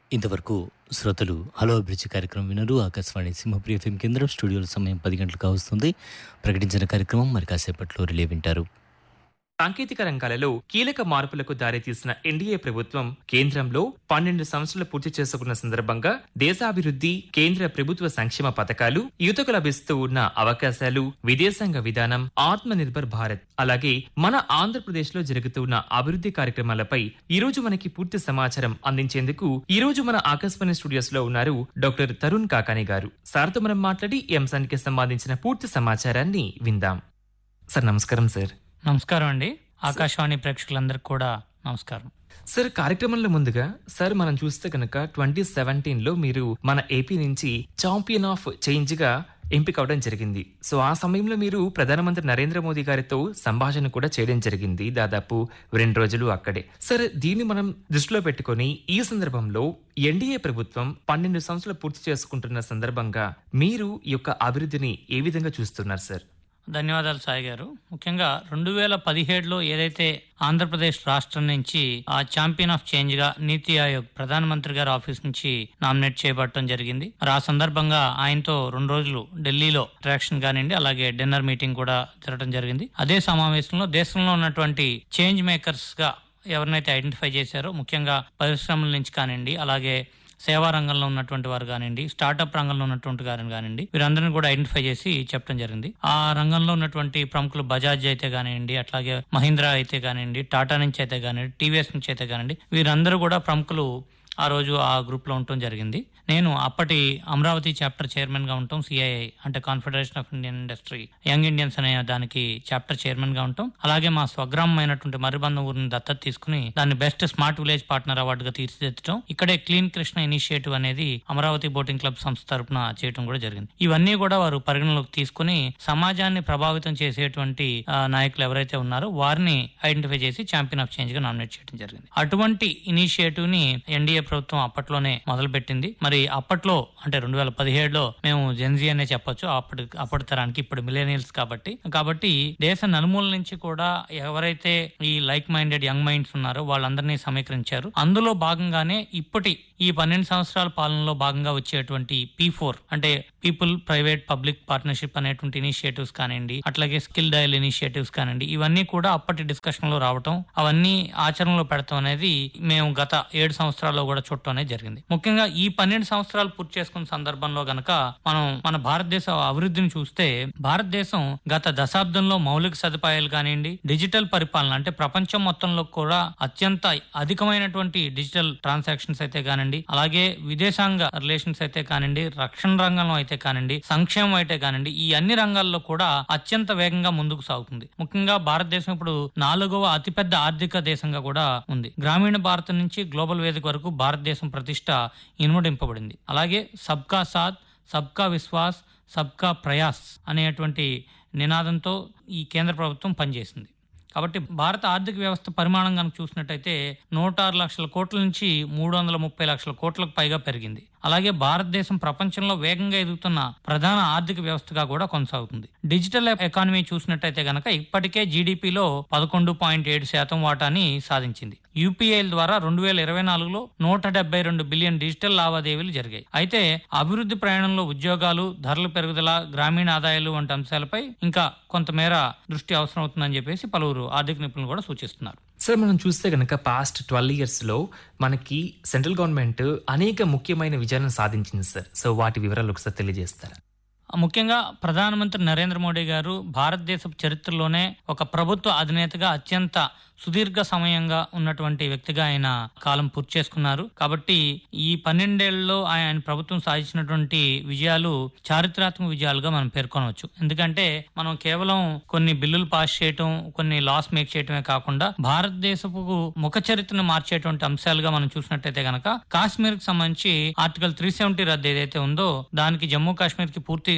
ఇంతవరకు శ్రోతలు హలో అభిరుచి కార్యక్రమం వినరు ఆకాశవాణి సింహప్రియ ఎఫ్ఎం కేంద్రం స్టూడియోలో సమయం పది గంటలకు వస్తుంది ప్రకటించిన కార్యక్రమం మరి కాసేపట్లో రిలే వింటారు సాంకేతిక రంగాలలో కీలక మార్పులకు దారితీసిన ఎన్డీఏ ప్రభుత్వం కేంద్రంలో పన్నెండు సంవత్సరాలు పూర్తి చేసుకున్న సందర్భంగా దేశాభివృద్ధి కేంద్ర ప్రభుత్వ సంక్షేమ పథకాలు యువతకు లభిస్తూ ఉన్న అవకాశాలు విదేశాంగ విధానం ఆత్మ నిర్భర్ భారత్ అలాగే మన ఆంధ్రప్రదేశ్ లో జరుగుతున్న అభివృద్ధి కార్యక్రమాలపై ఈ రోజు మనకి పూర్తి సమాచారం అందించేందుకు ఈ రోజు మన ఆకాశవాణి స్టూడియోస్ లో ఉన్నారు డాక్టర్ తరుణ్ కాకాని గారు సార్తో మనం మాట్లాడి ఈ అంశానికి సంబంధించిన పూర్తి సమాచారాన్ని విందాం సార్ నమస్కారం సార్ నమస్కారం అండి ఆకాశవాణి ప్రేక్షకులందరికీ కూడా నమస్కారం సార్ కార్యక్రమంలో ముందుగా సార్ మనం చూస్తే కనుక ట్వంటీ సెవెంటీన్ లో మీరు మన ఏపీ నుంచి ఛాంపియన్ ఆఫ్ చేంజ్ గా ఎంపిక అవడం జరిగింది సో ఆ సమయంలో మీరు ప్రధానమంత్రి నరేంద్ర మోదీ గారితో సంభాషణ కూడా చేయడం జరిగింది దాదాపు రెండు రోజులు అక్కడే సార్ దీన్ని మనం దృష్టిలో పెట్టుకొని ఈ సందర్భంలో ఎన్డీఏ ప్రభుత్వం పన్నెండు సంవత్సరాలు పూర్తి చేసుకుంటున్న సందర్భంగా మీరు ఈ యొక్క అభివృద్ధిని ఏ విధంగా చూస్తున్నారు సార్ ధన్యవాదాలు సాయి గారు ముఖ్యంగా రెండు వేల పదిహేడులో ఏదైతే ఆంధ్రప్రదేశ్ రాష్ట్రం నుంచి ఆ ఛాంపియన్ ఆఫ్ చేంజ్ గా నీతి ఆయోగ్ ప్రధానమంత్రి గారి ఆఫీస్ నుంచి నామినేట్ చేయబడటం జరిగింది మరి ఆ సందర్భంగా ఆయనతో రెండు రోజులు ఢిల్లీలో ఇంటరాక్షన్ కానివ్వండి అలాగే డిన్నర్ మీటింగ్ కూడా జరగడం జరిగింది అదే సమావేశంలో దేశంలో ఉన్నటువంటి చేంజ్ మేకర్స్ గా ఎవరినైతే ఐడెంటిఫై చేశారో ముఖ్యంగా పరిశ్రమల నుంచి కానివ్వండి అలాగే సేవా రంగంలో ఉన్నటువంటి వారు కానివ్వండి స్టార్టప్ రంగంలో ఉన్నటువంటి వారిని కానివ్వండి వీరందరిని కూడా ఐడెంటిఫై చేసి చెప్పడం జరిగింది ఆ రంగంలో ఉన్నటువంటి ప్రముఖులు బజాజ్ అయితే కానివ్వండి అట్లాగే మహీంద్రా అయితే కానివ్వండి టాటా నుంచి అయితే కానివ్వండి టీవీఎస్ నుంచి అయితే కానివ్వండి వీరందరూ కూడా ప్రముఖులు ఆ రోజు ఆ గ్రూప్ లో ఉండటం జరిగింది నేను అప్పటి అమరావతి చాప్టర్ చైర్మన్ గా ఉంటాం సిఐఐ అంటే Confederation of Indian Industry Young Indians అనే దానికి చాప్టర్ చైర్మన్ గా ఉంటాం అలాగే మా స్వగ్రామమైనటువంటి మరిబంద ఊరిని దత్తత తీసుకుని దాన్ని బెస్ట్ స్మార్ట్ విలేజ్ పార్ట్నర్ అవార్డుగా తీర్చిదిద్దటం ఇక్కడే క్లీన్ కృష్ణ ఇనిషియేటివ్ అనేది అమరావతి బోటింగ్ క్లబ్ సంస్థ తరపున చేయడం కూడా జరిగింది ఇవన్నీ కూడా వారు పరిగణలోకి తీసుకుని సమాజాన్ని ప్రభావితం చేసేటువంటి ఆ, నాయకులు ఎవరైతే ఉన్నారో వారిని ఐడెంటిఫై చేసి ఛాంపియన్ ఆఫ్ చేంజ్ గా నామినేట్ చేయడం జరిగింది అటువంటి ఇనిషియేటివ్ ని ఎన్డీఏ ప్రభుత్వం అప్పట్లోనే మొదలుపెట్టింది మరి అప్పట్లో అంటే రెండు వేల పదిహేడులో మేము జెన్జీ అనే చెప్పొచ్చు అప్పటి అప్పటి తరానికి ఇప్పుడు మిలేనియల్స్ కాబట్టి కాబట్టి దేశ నలుమూల నుంచి కూడా ఎవరైతే ఈ లైక్ మైండెడ్ యంగ్ మైండ్స్ ఉన్నారో వాళ్ళందరినీ సమీకరించారు అందులో భాగంగానే ఇప్పటి ఈ పన్నెండు సంవత్సరాల పాలనలో భాగంగా వచ్చేటువంటి పీ ఫోర్ అంటే పీపుల్ ప్రైవేట్ పబ్లిక్ పార్ట్నర్షిప్ అనేటువంటి ఇనిషియేటివ్స్ కానివ్వండి అట్లాగే స్కిల్ డయల్ ఇనిషియేటివ్స్ కానివ్వండి ఇవన్నీ కూడా అప్పటి డిస్కషన్ లో రావటం అవన్నీ ఆచరణలో పెడతాం అనేది మేము గత ఏడు సంవత్సరాల్లో కూడా చూడటం అనేది జరిగింది ముఖ్యంగా ఈ పన్నెండు సంవత్సరాలు పూర్తి చేసుకున్న సందర్భంలో గనక మనం మన భారతదేశ అభివృద్ధిని చూస్తే భారతదేశం గత దశాబ్దంలో మౌలిక సదుపాయాలు కానివ్వండి డిజిటల్ పరిపాలన అంటే ప్రపంచం మొత్తంలో కూడా అత్యంత అధికమైనటువంటి డిజిటల్ ట్రాన్సాక్షన్స్ అయితే కానివ్వండి అలాగే విదేశాంగ రిలేషన్స్ అయితే కానివ్వండి రక్షణ రంగంలో అయితే కానివ్వండి సంక్షేమం అయితే కానివ్వండి ఈ అన్ని రంగాల్లో కూడా అత్యంత వేగంగా ముందుకు సాగుతుంది ముఖ్యంగా భారతదేశం ఇప్పుడు నాలుగవ అతిపెద్ద ఆర్థిక దేశంగా కూడా ఉంది గ్రామీణ భారతం నుంచి గ్లోబల్ వేదిక వరకు భారతదేశం ప్రతిష్ట ఇనుమడింపబడింది అలాగే సబ్కా సాత్ సబ్కా విశ్వాస్ సబ్కా ప్రయాస్ అనేటువంటి నినాదంతో ఈ కేంద్ర ప్రభుత్వం పనిచేసింది కాబట్టి భారత ఆర్థిక వ్యవస్థ పరిమాణం కనుక చూసినట్టయితే నూట ఆరు లక్షల కోట్ల నుంచి మూడు వందల ముప్పై లక్షల కోట్లకు పైగా పెరిగింది అలాగే భారతదేశం ప్రపంచంలో వేగంగా ఎదుగుతున్న ప్రధాన ఆర్థిక వ్యవస్థగా కూడా కొనసాగుతుంది డిజిటల్ ఎకానమీ చూసినట్టయితే గనక ఇప్పటికే జీడిపిలో పదకొండు పాయింట్ ఏడు శాతం వాటాని సాధించింది యూపీఐల ద్వారా రెండు వేల ఇరవై నాలుగులో నూట డెబ్బై రెండు బిలియన్ డిజిటల్ లావాదేవీలు జరిగాయి అయితే అభివృద్ధి ప్రయాణంలో ఉద్యోగాలు ధరల పెరుగుదల గ్రామీణ ఆదాయాలు వంటి అంశాలపై ఇంకా కొంతమేర దృష్టి అవసరం అవుతుందని చెప్పేసి పలువురు ఆర్థిక నిపుణులు కూడా సూచిస్తున్నారు సార్ మనం చూస్తే కనుక పాస్ట్ ట్వెల్వ్ ఇయర్స్ లో మనకి సెంట్రల్ గవర్నమెంట్ అనేక ముఖ్యమైన విజయాలను సాధించింది సార్ సో వాటి వివరాలు ఒకసారి తెలియజేస్తారా ముఖ్యంగా ప్రధానమంత్రి నరేంద్ర మోడీ గారు భారతదేశ చరిత్రలోనే ఒక ప్రభుత్వ అధినేతగా అత్యంత సుదీర్ఘ సమయంగా ఉన్నటువంటి వ్యక్తిగా ఆయన కాలం పూర్తి చేసుకున్నారు కాబట్టి ఈ పన్నెండేళ్లలో ఆయన ప్రభుత్వం సాధించినటువంటి విజయాలు చారిత్రాత్మక విజయాలుగా మనం పేర్కొనవచ్చు ఎందుకంటే మనం కేవలం కొన్ని బిల్లులు పాస్ చేయటం కొన్ని లాస్ మేక్ చేయటమే కాకుండా భారతదేశపు ముఖ చరిత్రను మార్చేటువంటి అంశాలుగా మనం చూసినట్టయితే గనక కాశ్మీర్ కి సంబంధించి ఆర్టికల్ త్రీ సెవెంటీ రద్దు ఏదైతే ఉందో దానికి జమ్మూ కాశ్మీర్ కి పూర్తి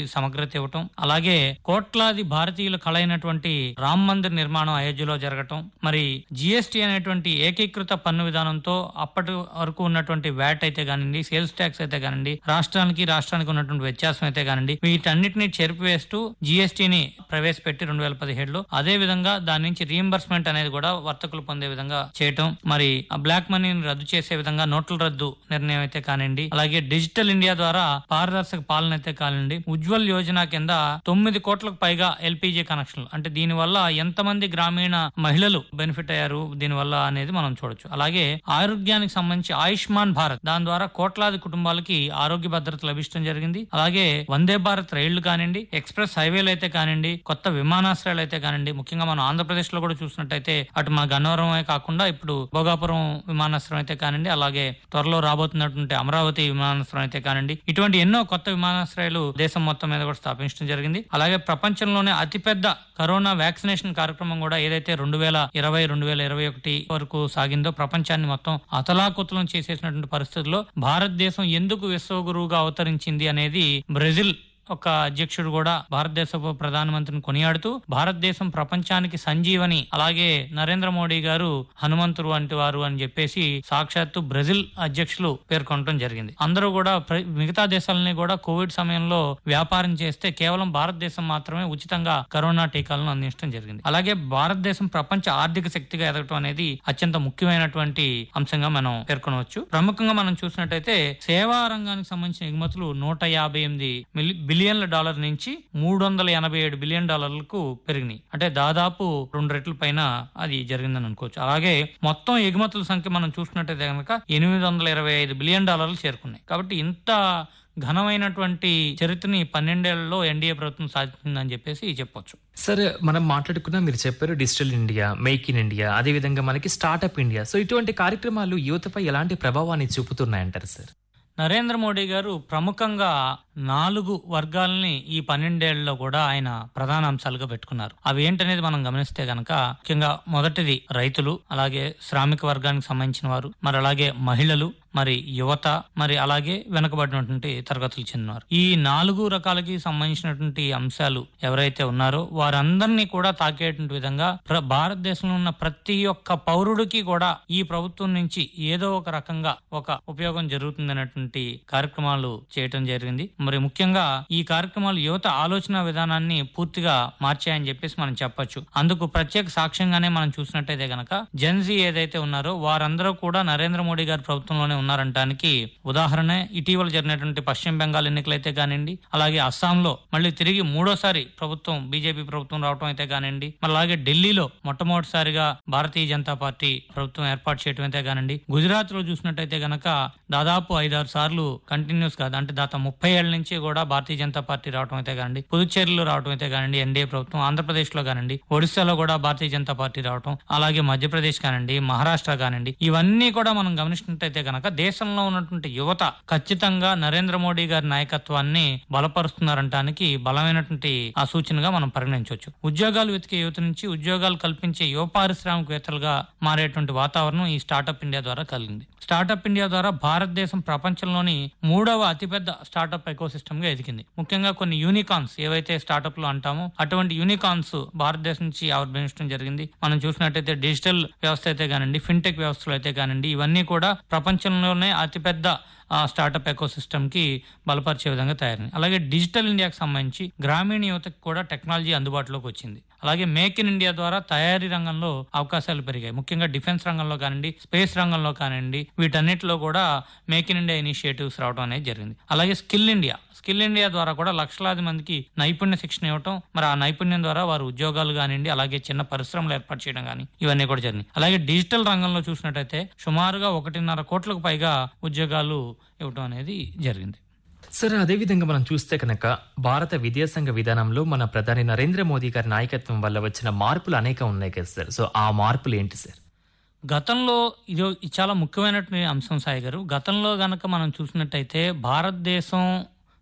సమగ్రత ఇవ్వటం అలాగే కోట్లాది భారతీయుల కళైనటువంటి రామ్ మందిర్ నిర్మాణం అయోధ్యలో జరగటం మరి జిఎస్టి అనేటువంటి ఏకీకృత పన్ను విధానంతో అప్పటి వరకు ఉన్నటువంటి వ్యాట్ అయితే కానివ్వండి సేల్స్ ట్యాక్స్ అయితే కానివ్వండి రాష్ట్రానికి రాష్ట్రానికి ఉన్నటువంటి వ్యత్యాసం అయితే కానివ్వండి వీటన్నిటిని చెరిపివేస్తూ జిఎస్టిని ప్రవేశపెట్టి రెండు వేల పదిహేడులో అదే విధంగా దాని నుంచి రీఎంబర్స్మెంట్ అనేది కూడా వర్తకులు పొందే విధంగా చేయటం మరి ఆ బ్లాక్ మనీని రద్దు చేసే విధంగా నోట్ల రద్దు నిర్ణయం అయితే కానివ్వండి అలాగే డిజిటల్ ఇండియా ద్వారా పారదర్శక పాలన అయితే కానివ్వండి ఉజ్వల్ యోజన కింద తొమ్మిది కోట్లకు పైగా ఎల్పిజి కనెక్షన్లు అంటే దీని వల్ల ఎంతమంది గ్రామీణ మహిళలు బెనిఫిట్ అయ్యారు దీని వల్ల అనేది మనం చూడొచ్చు అలాగే ఆరోగ్యానికి సంబంధించి ఆయుష్మాన్ భారత్ దాని ద్వారా కోట్లాది కుటుంబాలకి ఆరోగ్య భద్రత లభించడం జరిగింది అలాగే వందే భారత్ రైళ్లు కానివ్వండి ఎక్స్ప్రెస్ హైవేలు అయితే కానివ్వండి కొత్త విమానాశ్రయాలు అయితే కానివ్వండి ముఖ్యంగా మనం ఆంధ్రప్రదేశ్ లో కూడా చూసినట్టయితే అటు మా గన్నవరమే కాకుండా ఇప్పుడు భోగాపురం విమానాశ్రయం అయితే కానివ్వండి అలాగే త్వరలో రాబోతున్నటువంటి అమరావతి విమానాశ్రయం అయితే కానివ్వండి ఇటువంటి ఎన్నో కొత్త విమానాశ్రయాలు దేశం మొత్తం మీద కూడా స్థాపించడం జరిగింది అలాగే ప్రపంచంలోనే అతిపెద్ద కరోనా వ్యాక్సినేషన్ కార్యక్రమం కూడా ఏదైతే రెండు వేల ఇరవై రెండు వేల ఇరవై ఒకటి వరకు సాగిందో ప్రపంచాన్ని మొత్తం అతలాకుతలం చేసేసినటువంటి పరిస్థితుల్లో భారతదేశం ఎందుకు విశ్వగురువుగా అవతరించింది అనేది బ్రెజిల్ ఒక అధ్యక్షుడు కూడా భారతదేశపు ప్రధానమంత్రిని కొనియాడుతూ భారతదేశం ప్రపంచానికి సంజీవని అలాగే నరేంద్ర మోడీ గారు హనుమంతుడు వంటి వారు అని చెప్పేసి సాక్షాత్తు బ్రెజిల్ అధ్యక్షులు పేర్కొనడం జరిగింది అందరూ కూడా ప్ర- మిగతా దేశాలని కూడా కోవిడ్ సమయంలో వ్యాపారం చేస్తే కేవలం భారతదేశం మాత్రమే ఉచితంగా కరోనా టీకాలను అందించడం జరిగింది అలాగే భారతదేశం ప్రపంచ ఆర్థిక శక్తిగా ఎదగటం అనేది అత్యంత ముఖ్యమైనటువంటి అంశంగా మనం పేర్కొనవచ్చు ప్రముఖంగా మనం చూసినట్టయితే సేవా రంగానికి సంబంధించిన ఎగుమతులు నూట యాభై ఎనిమిది మిలి- బిలియన్ల డాలర్ నుంచి మూడు వందల ఎనభై ఏడు బిలియన్ డాలర్లకు పెరిగినాయి అంటే దాదాపు రెండు రెట్ల పైన అది జరిగిందని అనుకోవచ్చు అలాగే మొత్తం ఎగుమతుల సంఖ్య మనం చూసినట్టయితే కనుక ఎనిమిది వందల ఇరవై ఐదు బిలియన్ డాలర్లు చేరుకున్నాయి కాబట్టి ఇంత ఘనమైనటువంటి చరిత్రని పన్నెండేళ్లలో ఎన్డీఏ ప్రభుత్వం సాధించిందని చెప్పేసి చెప్పొచ్చు సార్ మనం మాట్లాడుకున్నా మీరు చెప్పారు digital India make in India అదే విధంగా మనకి స్టార్ట్అప్ ఇండియా సో ఇటువంటి కార్యక్రమాలు యువతపై ఎలాంటి ప్రభావాన్ని చూపుతున్నాయంటారు సార్ నరేంద్ర మోడీ గారు ప్రముఖంగా నాలుగు వర్గాలని ఈ పన్నెండేళ్లలో కూడా ఆయన ప్రధాన అంశాలుగా పెట్టుకున్నారు అవి ఏంటనేది మనం గమనిస్తే గనక ముఖ్యంగా మొదటిది రైతులు అలాగే శ్రామిక వర్గానికి సంబంధించిన వారు మరి అలాగే మహిళలు మరి యువత మరి అలాగే వెనుకబడినటువంటి తరగతులు చెందినవారు ఈ నాలుగు రకాలకి సంబంధించినటువంటి అంశాలు ఎవరైతే ఉన్నారో వారందరినీ కూడా తాకేటువంటి విధంగా ప్ర- భారతదేశంలో ఉన్న ప్రతి ఒక్క పౌరుడికి కూడా ఈ ప్రభుత్వం నుంచి ఏదో ఒక రకంగా ఒక ఉపయోగం జరుగుతుందనేటువంటి కార్యక్రమాలు చేయటం జరిగింది మరి ముఖ్యంగా ఈ కార్యక్రమాలు యువత ఆలోచన విధానాన్ని పూర్తిగా మార్చాయని చెప్పేసి మనం చెప్పొచ్చు అందుకు ప్రత్యేక సాక్ష్యంగానే మనం చూసినట్టయితే గనక జెన్జీ ఏదైతే ఉన్నారో వారందరూ కూడా నరేంద్ర మోడీ గారి ప్రభుత్వంలోనే ఉన్నారంటానికి ఉదాహరణ ఇటీవల జరిగినటువంటి పశ్చిమ బెంగాల్ ఎన్నికలైతే కానివ్వండి అలాగే అస్సాంలో మళ్ళీ తిరిగి మూడోసారి ప్రభుత్వం బీజేపీ ప్రభుత్వం రావడం అయితే కానివ్వండి మరి అలాగే ఢిల్లీలో మొట్టమొదటిసారిగా భారతీయ జనతా పార్టీ ప్రభుత్వం ఏర్పాటు చేయడం అయితే కానివ్వండి గుజరాత్ లో చూసినట్టయితే గనక దాదాపు ఐదారు సార్లు కంటిన్యూస్ గా అంటే దాదాపు ముప్పై ఏళ్ల నుంచి కూడా భారతీయ జనతా పార్టీ రావడం అయితే కానివ్వండి పుదుచ్చేరిలో రావడం అయితే కానివ్వండి ఎన్డీఏ ప్రభుత్వం ఆంధ్రప్రదేశ్ లో కానివ్వండి ఒడిశాలో కూడా భారతీయ జనతా పార్టీ రావడం అలాగే మధ్యప్రదేశ్ కానివ్వండి మహారాష్ట్ర కానివ్వండి ఇవన్నీ కూడా మనం గమనించినట్టయితే గనక దేశంలో ఉన్నటువంటి యువత ఖచ్చితంగా నరేంద్ర మోడీ గారి నాయకత్వాన్ని బలపరుస్తున్నారంటానికి బలమైనటువంటి ఆ సూచనగా మనం పరిగణించవచ్చు ఉద్యోగాలు వెతికే యువత నుంచి ఉద్యోగాలు కల్పించే యువ పారిశ్రామికవేత్తలుగా మారేటువంటి వాతావరణం ఈ స్టార్టప్ ఇండియా ద్వారా కలిగింది స్టార్టప్ ఇండియా ద్వారా భారతదేశం ప్రపంచంలోని మూడవ అతిపెద్ద స్టార్టప్ ఎకోసిస్టమ్ గా ఎదిగింది ముఖ్యంగా కొన్ని యూనికాన్స్ ఏవైతే స్టార్టప్ లో అంటామో అటువంటి యూనికాన్స్ భారతదేశం నుంచి ఆవిర్భవించడం జరిగింది మనం చూసినట్టయితే డిజిటల్ వ్యవస్థ అయితే కానివ్వండి ఫిన్టెక్ వ్యవస్థలు అయితే కానివ్వండి ఇవన్నీ కూడా ప్రపంచంలోనే అతిపెద్ద ఆ స్టార్టప్ ఎకో సిస్టమ్ కి బలపరిచే విధంగా తయారైంది అలాగే డిజిటల్ ఇండియాకి సంబంధించి గ్రామీణ యువతకు కూడా టెక్నాలజీ అందుబాటులోకి వచ్చింది అలాగే మేక్ ఇన్ ఇండియా ద్వారా తయారీ రంగంలో అవకాశాలు పెరిగాయి ముఖ్యంగా డిఫెన్స్ రంగంలో కానివ్వండి స్పేస్ రంగంలో కానివ్వండి వీటన్నిటిలో కూడా మేక్ ఇన్ ఇండియా ఇనిషియేటివ్స్ రావడం అనేది జరిగింది అలాగే స్కిల్ ఇండియా స్కిల్ ఇండియా ద్వారా కూడా లక్షలాది మందికి నైపుణ్య శిక్షణ ఇవ్వటం మరి ఆ నైపుణ్యం ద్వారా వారు ఉద్యోగాలు కానివ్వండి అలాగే చిన్న పరిశ్రమలు ఏర్పాటు చేయడం కానీ ఇవన్నీ కూడా జరిగినాయి అలాగే డిజిటల్ రంగంలో చూసినట్టయితే సుమారుగా ఒకటిన్నర కోట్లకు పైగా ఉద్యోగాలు ఇవ్వటం అనేది జరిగింది సార్ అదే విధంగా మనం చూస్తే కనుక భారత విదేశాంగ విధానంలో మన ప్రధాని నరేంద్ర మోదీ గారి నాయకత్వం వల్ల వచ్చిన మార్పులు అనేక ఉన్నాయి కదా సార్ సో ఆ మార్పులు ఏంటి సార్ గతంలో ఇది ఇది చాలా ముఖ్యమైనటువంటి అంశం సాయి గారు గతంలో గనక మనం చూసినట్టయితే భారతదేశం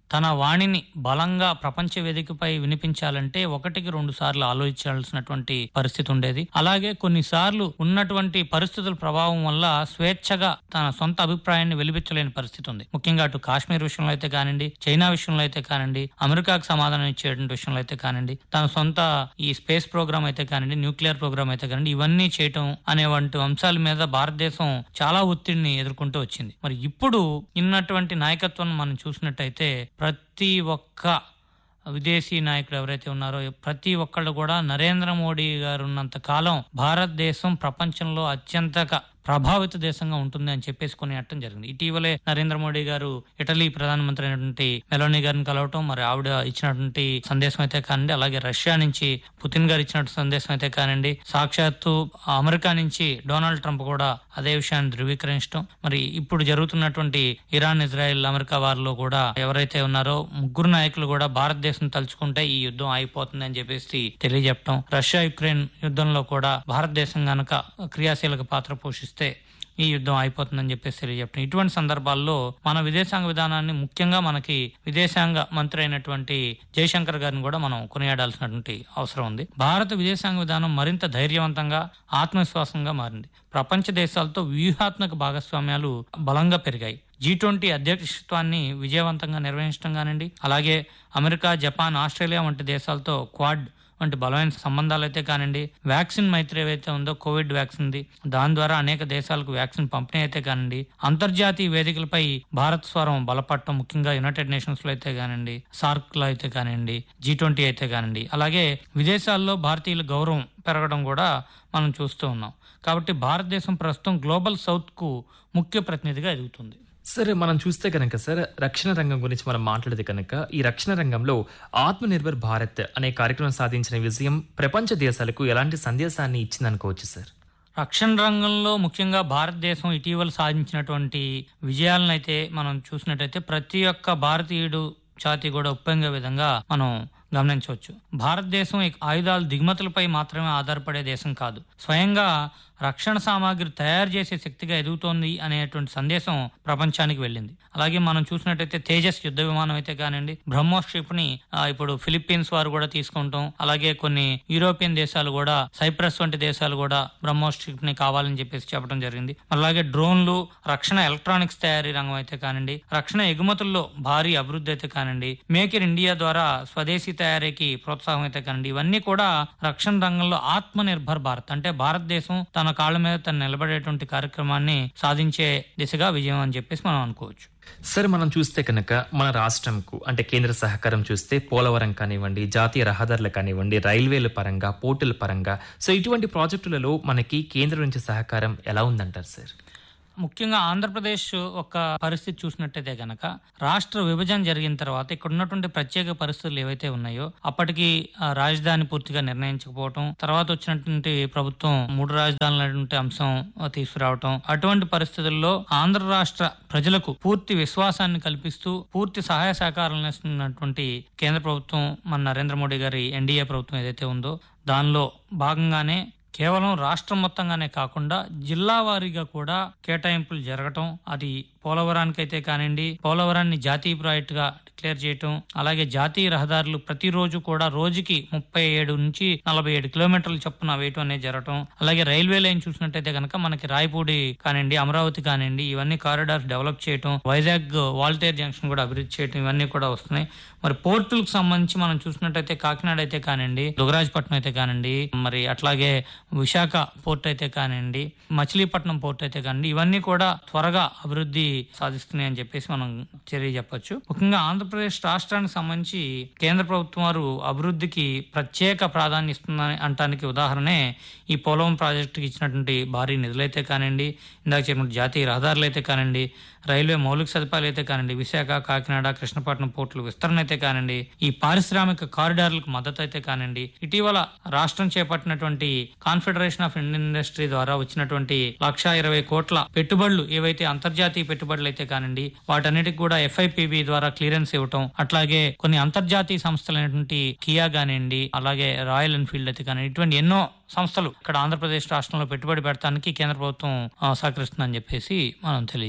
తన వాణిని బలంగా ప్రపంచ వేదికపై వినిపించాలంటే ఒకటికి రెండు సార్లు ఆలోచించాల్సినటువంటి పరిస్థితి ఉండేది అలాగే కొన్నిసార్లు ఉన్నటువంటి పరిస్థితుల ప్రభావం వల్ల స్వేచ్ఛగా తన సొంత అభిప్రాయాన్ని వెలిపించలేని పరిస్థితి ఉంది ముఖ్యంగా అటు కాశ్మీర్ విషయంలో అయితే కానివ్వండి చైనా విషయంలో అయితే కానివ్వండి అమెరికాకు సమాధానం ఇచ్చేటువంటి విషయంలో అయితే కానివ్వండి తన సొంత ఈ స్పేస్ ప్రోగ్రామ్ అయితే కానివ్వండి న్యూక్లియర్ ప్రోగ్రామ్ అయితే కానివ్వండి ఇవన్నీ చేయటం అనేవంటి అంశాల మీద భారతదేశం చాలా ఒత్తిడిని ఎదుర్కొంటూ వచ్చింది మరి ఇప్పుడు ఉన్నటువంటి నాయకత్వం మనం చూసినట్టయితే ప్రతి ఒక్క విదేశీ నాయకులు ఎవరైతే ఉన్నారో ప్రతి ఒక్కళ్ళు కూడా నరేంద్ర మోడీ గారు ఉన్నంత కాలం భారతదేశం ప్రపంచంలో అత్యంత ప్రభావిత దేశంగా ఉంటుంది అని చెప్పేసి కొని అట్టం జరిగింది ఇటీవలే నరేంద్ర మోడీ గారు ఇటలీ ప్రధానమంత్రి అయినటువంటి మెలోనీ గారిని కలవటం మరి ఆవిడ ఇచ్చినటువంటి సందేశం అయితే కానివ్వండి అలాగే రష్యా నుంచి పుతిన్ గారు ఇచ్చినటువంటి సందేశం అయితే కానివ్వండి సాక్షాత్తు అమెరికా నుంచి డొనాల్డ్ ట్రంప్ కూడా అదే విషయాన్ని ధృవీకరించడం మరి ఇప్పుడు జరుగుతున్నటువంటి ఇరాన్ ఇజ్రాయెల్ అమెరికా వారిలో కూడా ఎవరైతే ఉన్నారో ముగ్గురు నాయకులు కూడా భారతదేశం తలుచుకుంటే ఈ యుద్ధం అయిపోతుంది అని చెప్పేసి తెలియజెప్పడం రష్యా యుక్రెయిన్ యుద్ధంలో కూడా భారతదేశం గనక క్రియాశీలక పాత్ర పోషిస్తే ఈ యుద్ధం అయిపోతుందని చెప్పేసి తెలియజెప్పడం ఇటువంటి సందర్భాల్లో మన విదేశాంగ విధానాన్ని ముఖ్యంగా మనకి విదేశాంగ మంత్రి అయినటువంటి జయశంకర్ గారిని కూడా మనం కొనియాడాల్సినటువంటి అవసరం ఉంది భారత విదేశాంగ విధానం మరింత ధైర్యవంతంగా ఆత్మవిశ్వాసంగా మారింది ప్రపంచ దేశాలతో వ్యూహాత్మక భాగస్వామ్యాలు బలంగా పెరిగాయి జీ ట్వంటీ అధ్యక్షత్వాన్ని విజయవంతంగా నిర్వహించడం కానివ్వండి అలాగే అమెరికా జపాన్ ఆస్ట్రేలియా వంటి దేశాలతో క్వాడ్ వంటి బలమైన సంబంధాలు అయితే కానివ్వండి వ్యాక్సిన్ మైత్రి ఏవైతే ఉందో కోవిడ్ వ్యాక్సిన్ ది దాని ద్వారా అనేక దేశాలకు వ్యాక్సిన్ పంపిణీ అయితే కానివ్వండి అంతర్జాతీయ వేదికలపై భారత్ స్వరం బలపడటం ముఖ్యంగా యునైటెడ్ నేషన్స్ లో అయితే కానివ్వండి సార్క్ లో అయితే కానివ్వండి జీ ట్వంటీ అయితే కానివ్వండి అలాగే విదేశాల్లో భారతీయుల గౌరవం పెరగడం కూడా మనం చూస్తూ ఉన్నాం కాబట్టి భారతదేశం ప్రస్తుతం గ్లోబల్ సౌత్ కు ముఖ్య ప్రతినిధిగా ఎదుగుతుంది సరే మనం చూస్తే కనుక సార్ రక్షణ రంగం గురించి మనం మాట్లాడితే కనుక ఈ రక్షణ రంగంలో ఆత్మనిర్భర్ భారత్ అనే కార్యక్రమం సాధించిన విజయం ప్రపంచ దేశాలకు ఎలాంటి సందేశాన్ని ఇచ్చిందనుకోవచ్చు సార్ రక్షణ రంగంలో ముఖ్యంగా భారతదేశం ఇటీవల సాధించినటువంటి విజయాలను అయితే మనం చూసినట్టయితే ప్రతి ఒక్క భారతీయుడు జాతి కూడా ఉప్పొంగే విధంగా మనం గమనించవచ్చు భారతదేశం ఈ ఆయుధాల దిగుమతులపై మాత్రమే ఆధారపడే దేశం కాదు స్వయంగా రక్షణ సామాగ్రి తయారు చేసే శక్తిగా ఎదుగుతోంది అనేటువంటి సందేశం ప్రపంచానికి వెళ్ళింది అలాగే మనం చూసినట్టయితే తేజస్ యుద్ధ విమానం అయితే కానివ్వండి బ్రహ్మోస్ షిప్ ని ఆ, ఇప్పుడు ఫిలిప్పీన్స్ వారు కూడా తీసుకుంటాం అలాగే కొన్ని యూరోపియన్ దేశాలు కూడా సైప్రస్ వంటి దేశాలు కూడా బ్రహ్మోస్ షిప్ ని కావాలని చెప్పేసి చెప్పడం జరిగింది అలాగే డ్రోన్లు రక్షణ ఎలక్ట్రానిక్స్ తయారీ రంగం అయితే కానివ్వండి రక్షణ ఎగుమతుల్లో భారీ అభివృద్ధి అయితే కానివ్వండి మేక్ ఇన్ ఇండియా ద్వారా స్వదేశీ తయారీకి ప్రోత్సాహం అయితే కానివ్వండి ఇవన్నీ కూడా రక్షణ రంగంలో ఆత్మ నిర్భర్ భారత్ అంటే భారతదేశం తన కాళ్ళ మీద తను నిలబడేటువంటి కార్యక్రమాన్ని సాధించే దిశగా విజయం అని చెప్పేసి మనం అనుకోవచ్చు సరే మనం చూస్తే కనుక మన రాష్ట్రంకు అంటే కేంద్ర సహకారం చూస్తే పోలవరం కానివ్వండి జాతీయ రహదారులు కానివ్వండి రైల్వేల పరంగా పోర్టుల పరంగా సో ఇటువంటి ప్రాజెక్టులలో మనకి కేంద్రం నుంచి సహకారం ఎలా ఉందంటారు సార్ ముఖ్యంగా ఆంధ్రప్రదేశ్ ఒక పరిస్థితి చూసినట్టయితే గనక రాష్ట్ర విభజన జరిగిన తర్వాత ఇక్కడ ఉన్నటువంటి ప్రత్యేక పరిస్థితులు ఏవైతే ఉన్నాయో అప్పటికి ఆ, రాజధాని పూర్తిగా నిర్ణయించకపోవటం తర్వాత వచ్చినటువంటి ప్రభుత్వం మూడు రాజధానులు అంశం ఆ, తీసుకురావటం అటువంటి పరిస్థితుల్లో ఆంధ్ర రాష్ట్ర ప్రజలకు పూర్తి విశ్వాసాన్ని కల్పిస్తూ పూర్తి సహాయ సహకారాలను ఇస్తున్నటువంటి కేంద్ర ప్రభుత్వం మన నరేంద్ర మోడీ గారి ఎన్డీఏ ప్రభుత్వం ఏదైతే ఉందో దానిలో భాగంగానే కేవలం రాష్ట్రం మొత్తంగానే కాకుండా జిల్లా వారీగా కూడా కేటాయింపులు జరగటం అది పోలవరానికైతే కానివ్వండి పోలవరాన్ని జాతీయ ప్రాజెక్ట్ గా డిక్లేర్ చేయటం అలాగే జాతీయ రహదారులు ప్రతిరోజు కూడా రోజుకి ముప్పై ఏడు నుంచి నలభై ఏడు కిలోమీటర్ల చొప్పున వేయటం అనేది జరగటం అలాగే రైల్వే లైన్ చూసినట్టయితే కనుక మనకి రాయపూడి కానివ్వండి అమరావతి కానివ్వండి ఇవన్నీ కారిడార్స్ డెవలప్ చేయటం వైజాగ్ వాల్టేర్ జంక్షన్ కూడా అభివృద్ధి చేయటం ఇవన్నీ కూడా వస్తున్నాయి మరి పోర్టులకు సంబంధించి మనం చూసినట్టయితే కాకినాడ అయితే కానివ్వండి దుగరాజపట్నం అయితే కానివ్వండి మరి అట్లాగే విశాఖ పోర్ట్ అయితే కానివ్వండి మచిలీపట్నం పోర్ట్ అయితే కానివ్వండి ఇవన్నీ కూడా త్వరగా అభివృద్ధి సాధిస్తున్నాయి అని చెప్పేసి మనం చర్య చెప్పొచ్చు ముఖ్యంగా ఆంధ్రప్రదేశ్ రాష్ట్రానికి సంబంధించి కేంద్ర ప్రభుత్వం వారు అభివృద్ధికి ప్రత్యేక ప్రాధాన్యత ఇస్తుందని అంటానికి ఉదాహరణే ఈ పోలవరం ప్రాజెక్టుకి ఇచ్చినటువంటి భారీ నిధులైతే కానివ్వండి ఇందాక చెప్పిన జాతీయ రహదారులు అయితే కానివ్వండి రైల్వే మౌలిక సదుపాయాలు అయితే కానివ్వండి విశాఖ కాకినాడ కృష్ణపట్నం పోర్టుల విస్తరణ అయితే కానివ్వండి ఈ పారిశ్రామిక కారిడార్లకు మద్దతు అయితే కానివ్వండి ఇటీవల రాష్ట్రం చేపట్టినటువంటి కాన్ఫెడరేషన్ ఆఫ్ ఇండియన్ ఇండస్ట్రీ ద్వారా వచ్చినటువంటి లక్షా ఇరవై కోట్ల పెట్టుబడులు ఏవైతే అంతర్జాతీయ పెట్టుబడులు అయితే కానివ్వండి వాటన్నిటికి కూడా ఎఫ్ఐపిబి ద్వారా క్లియరెన్స్ ఇవ్వటం అట్లాగే కొన్ని అంతర్జాతీయ సంస్థలైనటువంటి కియా కానివ్వండి అలాగే రాయల్ ఎన్ఫీల్డ్ అయితే కానివ్వండి ఇటువంటి ఎన్నో సంస్థలు ఇక్కడ ఆంధ్రప్రదేశ్ రాష్ట్రంలో పెట్టుబడి పెడతానికి కేంద్ర ప్రభుత్వం ఆ, సహకరిస్తుందని చెప్పేసి మనం తెలియజేయచ్చు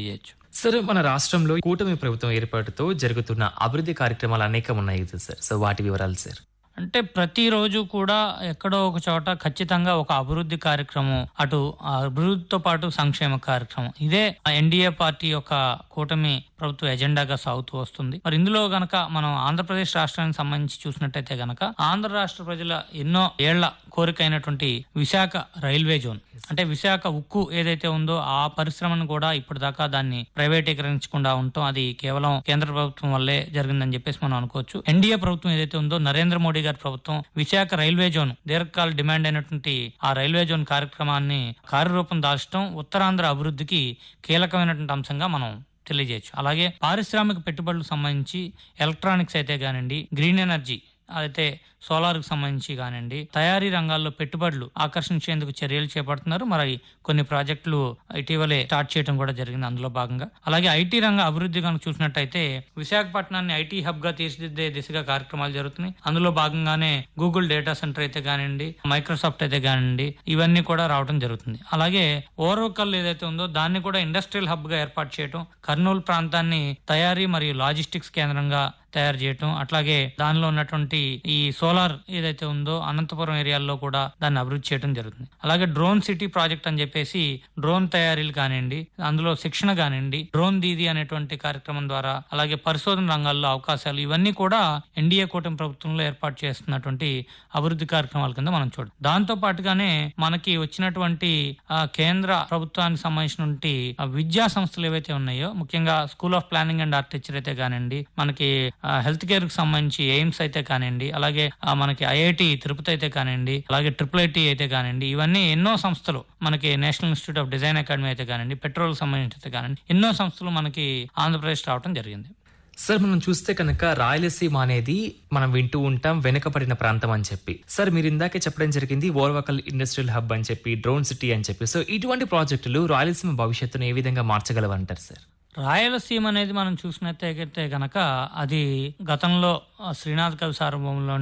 సార్ మన రాష్ట్రంలో కూటమి ప్రభుత్వం ఏర్పాటుతో జరుగుతున్న అభివృద్ధి కార్యక్రమాలు అనేకం ఉన్నాయి కదా సార్ సో వాటి వివరాలు సార్ అంటే ప్రతిరోజు కూడా ఎక్కడో ఒక చోట ఖచ్చితంగా ఒక అభివృద్ధి కార్యక్రమం అటు ఆ అభివృద్ధితో పాటు సంక్షేమ కార్యక్రమం ఇదే ఎన్డీఏ పార్టీ యొక్క కూటమి ప్రభుత్వ ఎజెండాగా సాగుతూ వస్తుంది మరి ఇందులో గనక మనం ఆంధ్రప్రదేశ్ రాష్ట్రానికి సంబంధించి చూసినట్టయితే గనక ఆంధ్ర రాష్ట్ర ప్రజల ఎన్నో ఏళ్ల కోరిక అయినటువంటి విశాఖ రైల్వే జోన్ అంటే విశాఖ ఉక్కు ఏదైతే ఉందో ఆ పరిశ్రమను కూడా ఇప్పటిదాకా దాన్ని ప్రైవేటీకరించకుండా ఉండటం అది కేవలం కేంద్ర ప్రభుత్వం వల్లే జరిగిందని చెప్పేసి మనం అనుకోవచ్చు ఎన్డీఏ ప్రభుత్వం ఏదైతే ఉందో నరేంద్ర మోడీ గారి ప్రభుత్వం విశాఖ రైల్వే జోన్ దీర్ఘకాల డిమాండ్ అయినటువంటి ఆ రైల్వే జోన్ కార్యక్రమాన్ని కార్యరూపం దాల్చడం ఉత్తరాంధ్ర అభివృద్ధికి కీలకమైనటువంటి అంశంగా మనం తెలియజేయచ్చు అలాగే పారిశ్రామిక పెట్టుబడులకు సంబంధించి ఎలక్ట్రానిక్స్ అయితే కానివ్వండి గ్రీన్ ఎనర్జీ అయితే సోలార్ కి సంబంధించి కానివ్వండి తయారీ రంగాల్లో పెట్టుబడులు ఆకర్షించేందుకు చర్యలు చేపడుతున్నారు మరి కొన్ని ప్రాజెక్టులు ఇటీవలే స్టార్ట్ చేయడం కూడా జరిగింది అందులో భాగంగా అలాగే ఐటీ రంగ అభివృద్ధి కనుక చూసినట్టయితే విశాఖపట్నాన్ని ఐటీ హబ్ గా తీర్చిదిద్దే దిశగా కార్యక్రమాలు జరుగుతున్నాయి అందులో భాగంగానే గూగుల్ డేటా సెంటర్ అయితే కానివ్వండి మైక్రోసాఫ్ట్ అయితే కానివ్వండి ఇవన్నీ కూడా రావడం జరుగుతుంది అలాగే ఓరోకల్ ఏదైతే ఉందో దాన్ని కూడా ఇండస్ట్రియల్ హబ్ గా ఏర్పాటు చేయడం కర్నూలు ప్రాంతాన్ని తయారీ మరియు లాజిస్టిక్స్ కేంద్రంగా తయారు చేయటం అట్లాగే దానిలో ఉన్నటువంటి ఈ సోలార్ ఏదైతే ఉందో అనంతపురం ఏరియాల్లో కూడా దాన్ని అభివృద్ధి చేయడం జరుగుతుంది అలాగే డ్రోన్ సిటీ ప్రాజెక్ట్ అని చెప్పేసి డ్రోన్ తయారీలు కానివ్వండి అందులో శిక్షణ కానివ్వండి డ్రోన్ దీది అనేటువంటి కార్యక్రమం ద్వారా అలాగే పరిశోధన రంగాల్లో అవకాశాలు ఇవన్నీ కూడా ఎన్డీఏ కూటమి ప్రభుత్వంలో ఏర్పాటు చేస్తున్నటువంటి అభివృద్ధి కార్యక్రమాల కింద మనం చూడాలి దాంతో పాటుగానే మనకి వచ్చినటువంటి ఆ, కేంద్ర ప్రభుత్వానికి సంబంధించినటువంటి ఆ, విద్యా సంస్థలు ఏవైతే ఉన్నాయో ముఖ్యంగా school of planning and architecture అయితే కానివ్వండి మనకి హెల్త్ కేర్ కి సంబంధించి ఎయిమ్స్ అయితే కానివ్వండి అలాగే ఆ, మనకి ఐఐటి తిరుపతి అయితే కానివ్వండి అలాగే ట్రిపుల్ ఐటీ అయితే కానివ్వండి ఇవన్నీ ఎన్నో సంస్థలు మనకి national institute of design academy అయితే కానివ్వండి పెట్రోల్ సంబంధించి అయితే కానివ్వండి ఎన్నో సంస్థలు మనకి ఆంధ్రప్రదేశ్ రావడం జరిగింది సార్ మనం చూస్తే కనుక రాయలసీమ అనేది మనం వింటూ ఉంటాం వెనుకబడిన ప్రాంతం అని చెప్పి సార్ మీరు ఇందాకే చెప్పడం జరిగింది ఓర్వకల్ ఇండస్ట్రియల్ హబ్ అని చెప్పి డ్రోన్ సిటీ అని చెప్పి సో ఇటువంటి ప్రాజెక్టులు రాయలసీమ భవిష్యత్తును ఏ విధంగా మార్చగలవంటారు సార్ రాయలసీమ అనేది మనం చూసినట్టయితే గనక అది గతంలో ఆ, శ్రీనాథ్ కవి సార్వభౌమంలో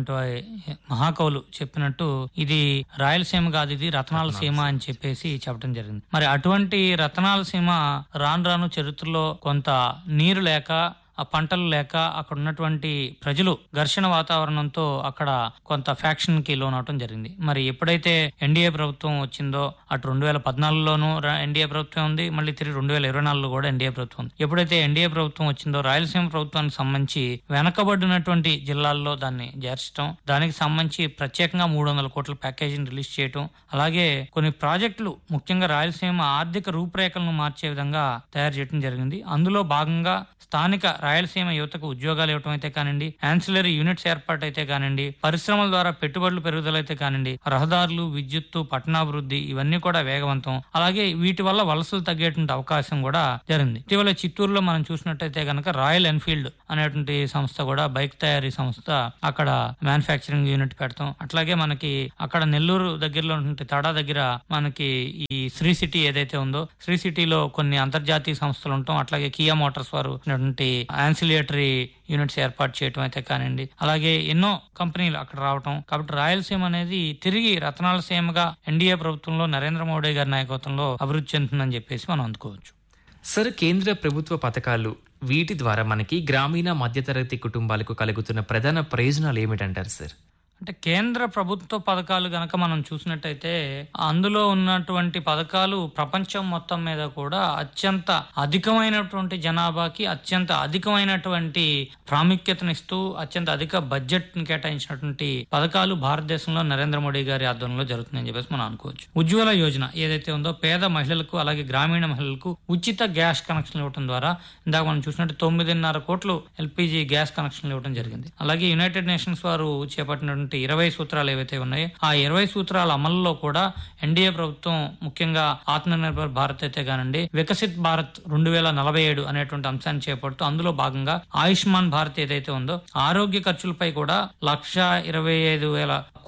మహాకవులు చెప్పినట్టు ఇది రాయలసీమ కాదు ఇది రత్నాల సీమ అని చెప్పేసి చెప్పడం జరిగింది మరి అటువంటి రత్నాల సీమ రాను రాను చరిత్రలో కొంత నీరు లేక ఆ పంటలు లేక అక్కడ ఉన్నటువంటి ప్రజలు ఘర్షణ వాతావరణంతో అక్కడ కొంత ఫ్యాక్షన్ కి లోనవటం జరిగింది మరి ఎప్పుడైతే ఎన్డీఏ ప్రభుత్వం వచ్చిందో అటు రెండు వేల పద్నాలుగులోనూ ఎన్డీఏ ప్రభుత్వం ఉంది మళ్ళీ తిరిగి రెండు వేల ఇరవై నాలుగులో కూడా ఎన్డీఏ ప్రభుత్వం ఉంది ఎప్పుడైతే ఎన్డీఏ ప్రభుత్వం వచ్చిందో రాయలసీమ ప్రభుత్వానికి సంబంధించి వెనకబడినటువంటి జిల్లాల్లో దాన్ని చేర్చడం దానికి సంబంధించి ప్రత్యేకంగా మూడు వందల కోట్ల ప్యాకేజీని రిలీజ్ చేయటం అలాగే కొన్ని ప్రాజెక్టులు ముఖ్యంగా రాయలసీమ ఆర్థిక రూపురేఖలను మార్చే విధంగా తయారు చేయడం జరిగింది అందులో భాగంగా స్థానిక రాయలసీమ యువతకు ఉద్యోగాలు ఇవ్వటం అయితే కానివ్వండి యాన్సిలరీ యూనిట్స్ ఏర్పాటు అయితే కానివ్వండి పరిశ్రమల ద్వారా పెట్టుబడులు పెరుగుదల అయితే కానివ్వండి రహదారులు విద్యుత్తు పట్టణాభివృద్ధి ఇవన్నీ కూడా వేగవంతం అలాగే వీటి వల్ల వలసలు తగ్గేటువంటి అవకాశం కూడా జరిగింది ఇటీవల చిత్తూరులో మనం చూసినట్టయితే కనుక రాయల్ ఎన్ఫీల్డ్ అనేటువంటి సంస్థ కూడా బైక్ తయారీ సంస్థ అక్కడ మ్యానుఫ్యాక్చరింగ్ యూనిట్ పెడతాం అట్లాగే మనకి అక్కడ నెల్లూరు దగ్గరలో ఉన్నటువంటి తడా దగ్గర మనకి ఈ శ్రీ సిటీ ఏదైతే ఉందో శ్రీ సిటీలో కొన్ని అంతర్జాతీయ సంస్థలు ఉంటాం అట్లాగే కియా మోటార్స్ వారు ఉన్నటువంటి యాన్సిలియేటరీ యూనిట్స్ ఏర్పాటు చేయటం అయితే కానివ్వండి అలాగే ఎన్నో కంపెనీలు అక్కడ రావటం కాబట్టి రాయలసీమ అనేది తిరిగి రత్నాల సీమగా ఎన్డీఏ ప్రభుత్వంలో నరేంద్ర మోడీ గారి నాయకత్వంలో అభివృద్ధి చెందుతుందని చెప్పేసి మనం అందుకోవచ్చు సార్ కేంద్ర ప్రభుత్వ పథకాలు వీటి ద్వారా మనకి గ్రామీణ మధ్యతరగతి కుటుంబాలకు కలుగుతున్న ప్రధాన ప్రయోజనాలు ఏమిటంటారు సార్ అంటే కేంద్ర ప్రభుత్వ పథకాలు గనక మనం చూసినట్టయితే అందులో ఉన్నటువంటి పథకాలు ప్రపంచం మొత్తం మీద కూడా అత్యంత అధికమైనటువంటి జనాభాకి అత్యంత అధికమైనటువంటి ప్రాముఖ్యతనిస్తూ అత్యంత అధిక బడ్జెట్ ని కేటాయించినటువంటి పథకాలు భారతదేశంలో నరేంద్ర మోడీ గారి ఆధ్వర్యంలో జరుగుతుందని చెప్పేసి మనం అనుకోవచ్చు ఉజ్వల యోజన ఏదైతే ఉందో పేద మహిళలకు అలాగే గ్రామీణ మహిళలకు ఉచిత గ్యాస్ కనెక్షన్ ఇవ్వడం ద్వారా ఇందాక మనం చూసినట్టు తొమ్మిదిన్నర కోట్లు ఎల్పిజి గ్యాస్ కనెక్షన్లు ఇవ్వడం జరిగింది అలాగే యునైటెడ్ నేషన్స్ వారు చేపట్టినటువంటి ఇరవై సూత్రాలు ఏవైతే ఉన్నాయో ఆ ఇరవై సూత్రాల అమలులో కూడా ఎన్డీఏ ప్రభుత్వం ముఖ్యంగా ఆత్మనిర్భర్ భారత్ అయితే కానండి వికసిత్ భారత్ రెండు వేల నలభై ఏడు అనేటువంటి అంశాన్ని చేపడుతూ అందులో భాగంగా ఆయుష్మాన్ భారత్ ఏదైతే ఉందో ఆరోగ్య ఖర్చులపై కూడా లక్ష ఇరవై ఐదు వేల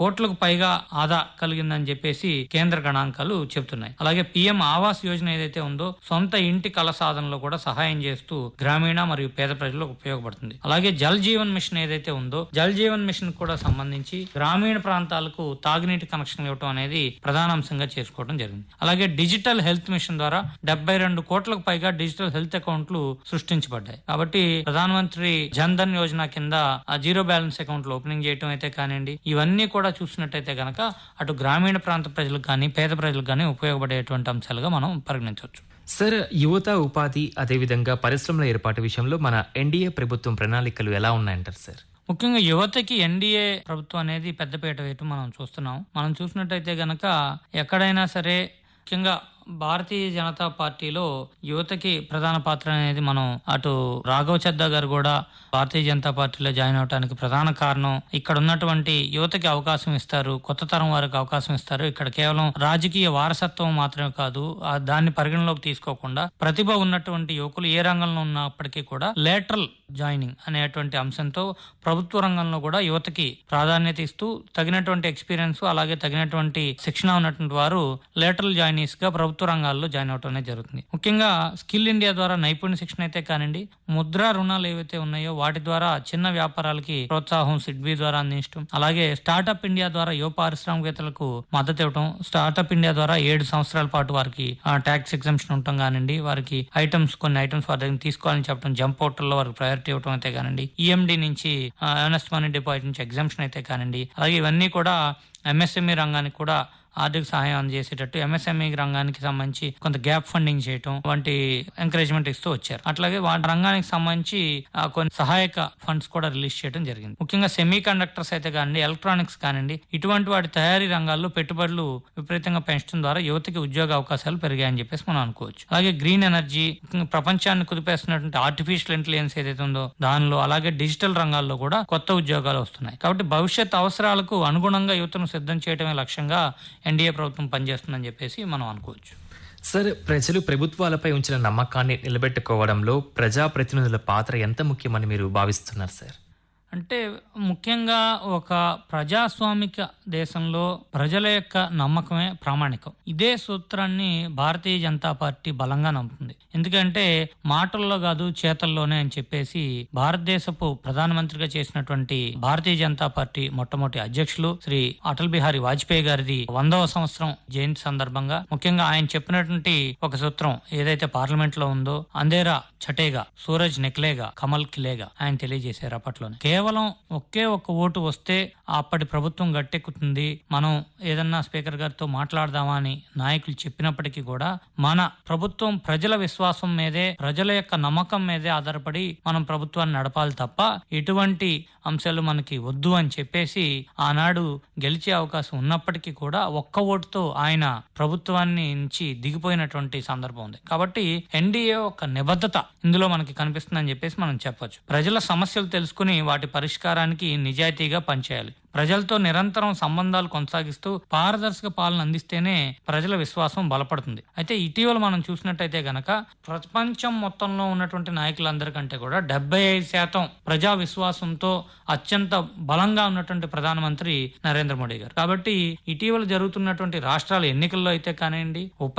కోట్లకు పైగా ఆదా కలిగిందని చెప్పేసి కేంద్ర గణాంకాలు చెబుతున్నాయి అలాగే పిఎం ఆవాస్ యోజన ఏదైతే ఉందో సొంత ఇంటి కళ సాధనలో కూడా సహాయం చేస్తూ గ్రామీణ మరియు పేద ప్రజలకు ఉపయోగపడుతుంది అలాగే జల్ జీవన్ మిషన్ ఏదైతే ఉందో జల్ జీవన్ మిషన్ కూడా సంబంధించి గ్రామీణ ప్రాంతాలకు తాగునీటి కనెక్షన్ ఇవ్వడం అనేది ప్రధాన అంశంగా చేసుకోవడం జరిగింది అలాగే డిజిటల్ హెల్త్ మిషన్ ద్వారా డెబ్బై రెండు కోట్లకు పైగా డిజిటల్ హెల్త్ అకౌంట్లు సృష్టించబడ్డాయి కాబట్టి ప్రధానమంత్రి జన్ ధన్ యోజన కింద ఆ జీరో బ్యాలెన్స్ అకౌంట్లు ఓపెనింగ్ చేయడం అయితే కానివ్వండి ఇవన్నీ కూడా చూసినట్టయితే గనక అటు గ్రామీణ ప్రాంత ప్రజలకు కానీ పేద ప్రజలకు కానీ ఉపయోగపడేటువంటి అంశాలుగా మనం పరిగణించవచ్చు సార్ యువత ఉపాధి అదేవిధంగా పరిశ్రమల ఏర్పాటు విషయంలో మన ఎన్డీఏ ప్రభుత్వం ప్రణాళికలు ఎలా ఉన్నాయంటారు సార్ ముఖ్యంగా యువతకి ఎన్డీఏ ప్రభుత్వం అనేది పెద్దపీట వేయటం మనం చూస్తున్నాం మనం చూసినట్టయితే గనక ఎక్కడైనా సరే ముఖ్యంగా భారతీయ జనతా పార్టీలో యువతకి ప్రధాన పాత్ర అనేది మనం అటు రాఘవ చద్దా గారు కూడా భారతీయ జనతా పార్టీలో జాయిన్ అవడానికి ప్రధాన కారణం ఇక్కడ ఉన్నటువంటి యువతకి అవకాశం ఇస్తారు కొత్త తరం వారికి అవకాశం ఇస్తారు ఇక్కడ కేవలం రాజకీయ వారసత్వం మాత్రమే కాదు ఆ దాన్ని పరిగణలోకి తీసుకోకుండా ప్రతిభ ఉన్నటువంటి యువకులు ఏ రంగంలో ఉన్నప్పటికీ కూడా లేటరల్ జాయినింగ్ అనేటువంటి అంశంతో ప్రభుత్వ రంగంలో కూడా యువతకి ప్రాధాన్యత ఇస్తూ తగినటువంటి ఎక్స్పీరియన్స్ అలాగే తగినటువంటి శిక్షణ ఉన్నటువంటి వారు లేటరల్ జాయినీస్ గా ప్రభుత్వ రంగాల్లో జాయిన్ అవటం అనేది జరుగుతుంది ముఖ్యంగా స్కిల్ ఇండియా ద్వారా నైపుణ్య శిక్షణ అయితే కానివ్వండి ముద్రా రుణాలు ఏవైతే ఉన్నాయో వాటి ద్వారా చిన్న వ్యాపారాలకి ప్రోత్సాహం సిడ్బీ ద్వారా అందించడం అలాగే స్టార్టప్ ఇండియా ద్వారా యువ పారిశ్రామికవేత్తలకు మద్దతు ఇవ్వడం స్టార్టప్ ఇండియా ద్వారా ఏడు సంవత్సరాల పాటు వారికి ట్యాక్స్ ఎగ్జామ్షన్ ఉండటం కానివ్వండి వారికి ఐటమ్స్ కొన్ని ఐటమ్స్ వారి దగ్గర తీసుకోవాలని చెప్పడం జంప్ పోర్టల్లో వారికి ప్రయారిటీ ఇవ్వడం అయితే కానివ్వండి ఈఎండి నుంచి ఎర్నెస్ట్ మనీ డిపాజిట్ నుంచి ఎగ్జామ్షన్ అయితే కానివ్వండి అలాగే ఇవన్నీ కూడా ఎంఎస్ఎంఈ రంగానికి కూడా ఆర్థిక సహాయం అందజేసేటట్టు ఎంఎస్ఎంఈ రంగానికి సంబంధించి కొంత గ్యాప్ ఫండింగ్ చేయటం వంటి ఎంకరేజ్మెంట్ ఇస్తూ వచ్చారు అట్లాగే వాటి రంగానికి సంబంధించి ఆ, కొన్ని సహాయక ఫండ్స్ కూడా రిలీజ్ చేయడం జరిగింది ముఖ్యంగా సెమీ కండక్టర్స్ అయితే కానివ్వండి ఎలక్ట్రానిక్స్ కానివ్వండి ఇటువంటి వాటి తయారీ రంగాల్లో పెట్టుబడులు విపరీతంగా పెంచడం ద్వారా యువతకి ఉద్యోగ అవకాశాలు పెరిగాయని చెప్పేసి మనం అనుకోవచ్చు అలాగే గ్రీన్ ఎనర్జీ ముఖ్యంగా ప్రపంచాన్ని కుదిపేస్తున్నటువంటి ఆర్టిఫిషియల్ ఇంటెలిజెన్స్ ఏదైతే ఉందో దానిలో అలాగే డిజిటల్ రంగాల్లో కూడా కొత్త ఉద్యోగాలు వస్తున్నాయి కాబట్టి భవిష్యత్ అవసరాలకు అనుగుణంగా యువతను సిద్ధం చేయడమే లక్ష్యంగా ఎన్డీఏ ప్రభుత్వం పనిచేస్తుందని చెప్పేసి మనం అనుకోవచ్చు సార్ ప్రజలు ప్రభుత్వాలపై ఉంచిన నమ్మకాన్ని నిలబెట్టుకోవడంలో ప్రజాప్రతినిధుల పాత్ర ఎంత ముఖ్యమని మీరు భావిస్తున్నారు సార్ అంటే ముఖ్యంగా ఒక ప్రజాస్వామిక దేశంలో ప్రజల యొక్క నమ్మకమే ప్రామాణికం ఇదే సూత్రాన్ని భారతీయ జనతా పార్టీ బలంగా నమ్ముతుంది ఎందుకంటే మాటల్లో కాదు చేతల్లోనే అని చెప్పేసి భారతదేశపు ప్రధానమంత్రిగా చేసినటువంటి భారతీయ జనతా పార్టీ మొట్టమొదటి అధ్యక్షులు శ్రీ అటల్ బిహారీ వాజ్పేయి గారిది వందవ సంవత్సరం జయంతి సందర్భంగా ముఖ్యంగా ఆయన చెప్పినటువంటి ఒక సూత్రం ఏదైతే పార్లమెంట్ లో ఉందో అందేరా చటేగా సూరజ్ నెక్లేగా కమల్ కిలేగా ఆయన తెలియజేశారు అప్పట్లోనే కేవలం ఒకే ఒక్క ఓటు వస్తే అప్పటి ప్రభుత్వం గట్టెక్కుతుంది మనం ఏదన్నా స్పీకర్ గారితో మాట్లాడదామా అని నాయకులు చెప్పినప్పటికీ కూడా మన ప్రభుత్వం ప్రజల విశ్వాసం మీదే ప్రజల యొక్క నమ్మకం మీదే ఆధారపడి మనం ప్రభుత్వాన్ని నడపాలి తప్ప ఎటువంటి అంశాలు మనకి వద్దు అని చెప్పేసి ఆనాడు గెలిచే అవకాశం ఉన్నప్పటికీ కూడా ఒక్క ఓటుతో ఆయన ప్రభుత్వాన్ని నుంచి దిగిపోయినటువంటి సందర్భం ఉంది కాబట్టి ఎన్డీఏ ఒక నిబద్ధత ఇందులో మనకి కనిపిస్తుందని చెప్పేసి మనం చెప్పొచ్చు ప్రజల సమస్యలు తెలుసుకుని వాటి పరిష్కారానికి నిజాయితీగా పనిచేయాలి ప్రజలతో నిరంతరం సంబంధాలు కొనసాగిస్తూ పారదర్శక పాలన అందిస్తేనే ప్రజల విశ్వాసం బలపడుతుంది అయితే ఇటీవల మనం చూసినట్టయితే గనక ప్రపంచం మొత్తంలో ఉన్నటువంటి నాయకులందరికంటే కూడా డెబ్బై ఐదు శాతం ప్రజా విశ్వాసంతో అత్యంత బలంగా ఉన్నటువంటి ప్రధానమంత్రి నరేంద్ర మోడీ గారు కాబట్టి ఇటీవల జరుగుతున్నటువంటి రాష్ట్రాల ఎన్నికల్లో అయితే కానివ్వండి ఉప